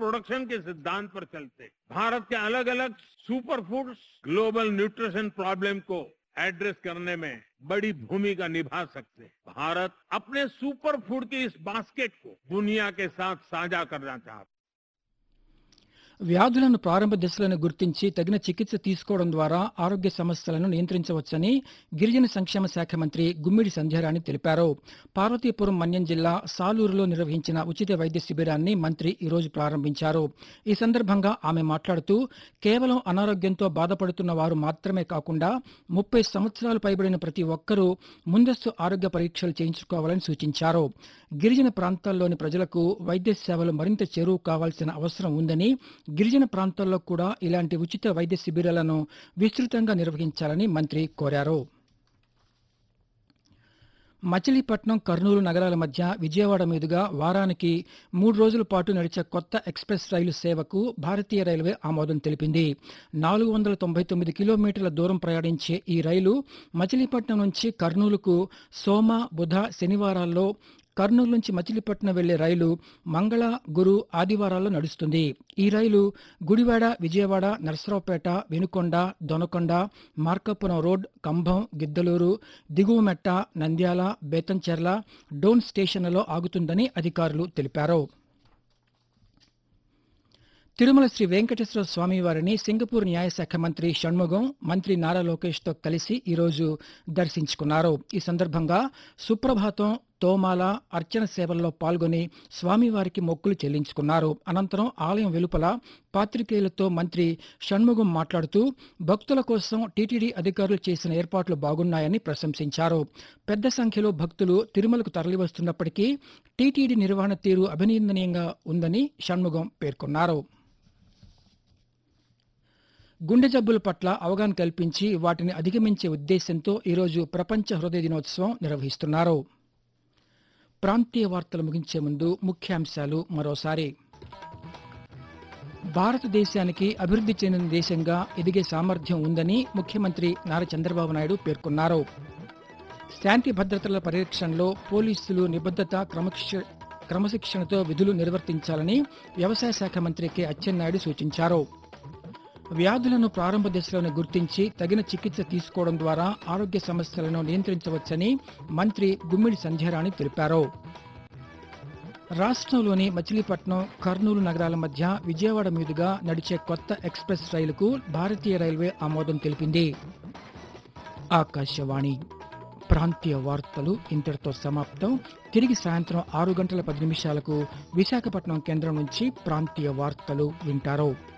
production के सिद्धांत पर चलते भारत के अलग अलग super foods global nutrition problem को एड्रेस करने में बड़ी भूमिका निभा सकते हैं भारत अपने सुपर फूड की इस बास्केट को दुनिया के साथ साझा करना चाहता है వ్యాధులను ప్రారంభ దశలను గుర్తించి తగిన చికిత్స తీసుకోవడం ద్వారా ఆరోగ్య సమస్యలను నియంత్రించవచ్చని గిరిజన సంక్షేమ శాఖ మంత్రి గుమ్మిడి సంధ్యారాణి తెలిపారు పార్వతీపురం మన్యం జిల్లా సాలూరులో నిర్వహించిన ఉచిత వైద్య శిబిరాన్ని మంత్రి ఈరోజు ప్రారంభించారు ఈ సందర్భంగా ఆమె మాట్లాడుతూ కేవలం అనారోగ్యంతో బాధపడుతున్న వారు మాత్రమే కాకుండా ముప్పై సంవత్సరాలు పైబడిన ప్రతి ఒక్కరూ ముందస్తు ఆరోగ్య పరీక్షలు చేయించుకోవాలని సూచించారు గిరిజన ప్రాంతాల్లోని ప్రజలకు వైద్య సేవలు మరింత చేరువు కావాల్సిన అవసరం ఉందని గిరిజన ప్రాంతాల్లో కూడా ఇలాంటి ఉచిత వైద్య శిబిరాలను విస్తృతంగా నిర్వహించాలని మంత్రి కోరారు మచిలీపట్నం కర్నూలు నగరాల మధ్య విజయవాడ మీదుగా వారానికి మూడు రోజుల పాటు నడిచే కొత్త ఎక్స్ప్రెస్ రైలు సేవకు భారతీయ రైల్వే ఆమోదం తెలిపింది నాలుగు వందల తొంభై తొమ్మిది కిలోమీటర్ల దూరం ప్రయాణించే ఈ రైలు మచిలీపట్నం నుంచి కర్నూలుకు సోమ బుధ శనివారాల్లో కర్నూలు నుంచి మచిలీపట్నం వెళ్లే రైలు మంగళ గురు ఆదివారాల్లో నడుస్తుంది ఈ రైలు గుడివాడ విజయవాడ నరసరావుపేట వినుకొండ దొనకొండ మార్కాపురం రోడ్ కంభం గిద్దలూరు దిగువమెట్ట నంద్యాల బేతంచెర్ల డోన్ స్టేషన్లలో ఆగుతుందని అధికారులు తెలిపారు తిరుమల శ్రీ వెంకటేశ్వర స్వామి వారిని సింగపూర్ న్యాయశాఖ మంత్రి షణ్ముగం మంత్రి నారా లోకేష్ తో కలిసి ఈరోజు దర్శించుకున్నారు ఈ సందర్భంగా సుప్రభాతం తోమాల అర్చన సేవల్లో పాల్గొని స్వామివారికి మొక్కులు చెల్లించుకున్నారు అనంతరం ఆలయం వెలుపల పాత్రికేయులతో మంత్రి షణ్ముగం మాట్లాడుతూ భక్తుల కోసం టీటీడీ అధికారులు చేసిన ఏర్పాట్లు బాగున్నాయని ప్రశంసించారు పెద్ద సంఖ్యలో భక్తులు తిరుమలకు తరలివస్తున్నప్పటికీ టీటీడీ నిర్వహణ తీరు అభినందనీయంగా ఉందని షణ్ముగం పేర్కొన్నారు గుండె జబ్బుల పట్ల అవగాహన కల్పించి వాటిని అధిగమించే ఉద్దేశంతో ఈరోజు ప్రపంచ హృదయ దినోత్సవం నిర్వహిస్తున్నారు ప్రాంతీయ వార్తలు ముగించే ముందు ముఖ్యాంశాలు మరోసారి భారతదేశానికి అభివృద్ధి చెందిన దేశంగా ఎదిగే సామర్థ్యం ఉందని ముఖ్యమంత్రి నారా చంద్రబాబు నాయుడు పేర్కొన్నారు శాంతి భద్రతల పరిరక్షణలో పోలీసులు నిబద్ధత క్రమశిక్ష క్రమశిక్షణతో విధులు నిర్వర్తించాలని వ్యవసాయ శాఖ మంత్రి కె అచ్చెన్నాయుడు సూచించారు వ్యాధులను ప్రారంభ దశలోనే గుర్తించి తగిన చికిత్స తీసుకోవడం ద్వారా ఆరోగ్య సమస్యలను నియంత్రించవచ్చని మంత్రి గుమ్మిడి సంధ్యారాణి తెలిపారు రాష్ట్రంలోని మచిలీపట్నం కర్నూలు నగరాల మధ్య విజయవాడ మీదుగా నడిచే కొత్త ఎక్స్ప్రెస్ రైలుకు భారతీయ రైల్వే ఆమోదం తెలిపింది ఆకాశవాణి ప్రాంతీయ వార్తలు ఇంతటితో సమాప్తం తిరిగి సాయంత్రం ఆరు గంటల పది నిమిషాలకు విశాఖపట్నం కేంద్రం నుంచి ప్రాంతీయ వార్తలు వింటారు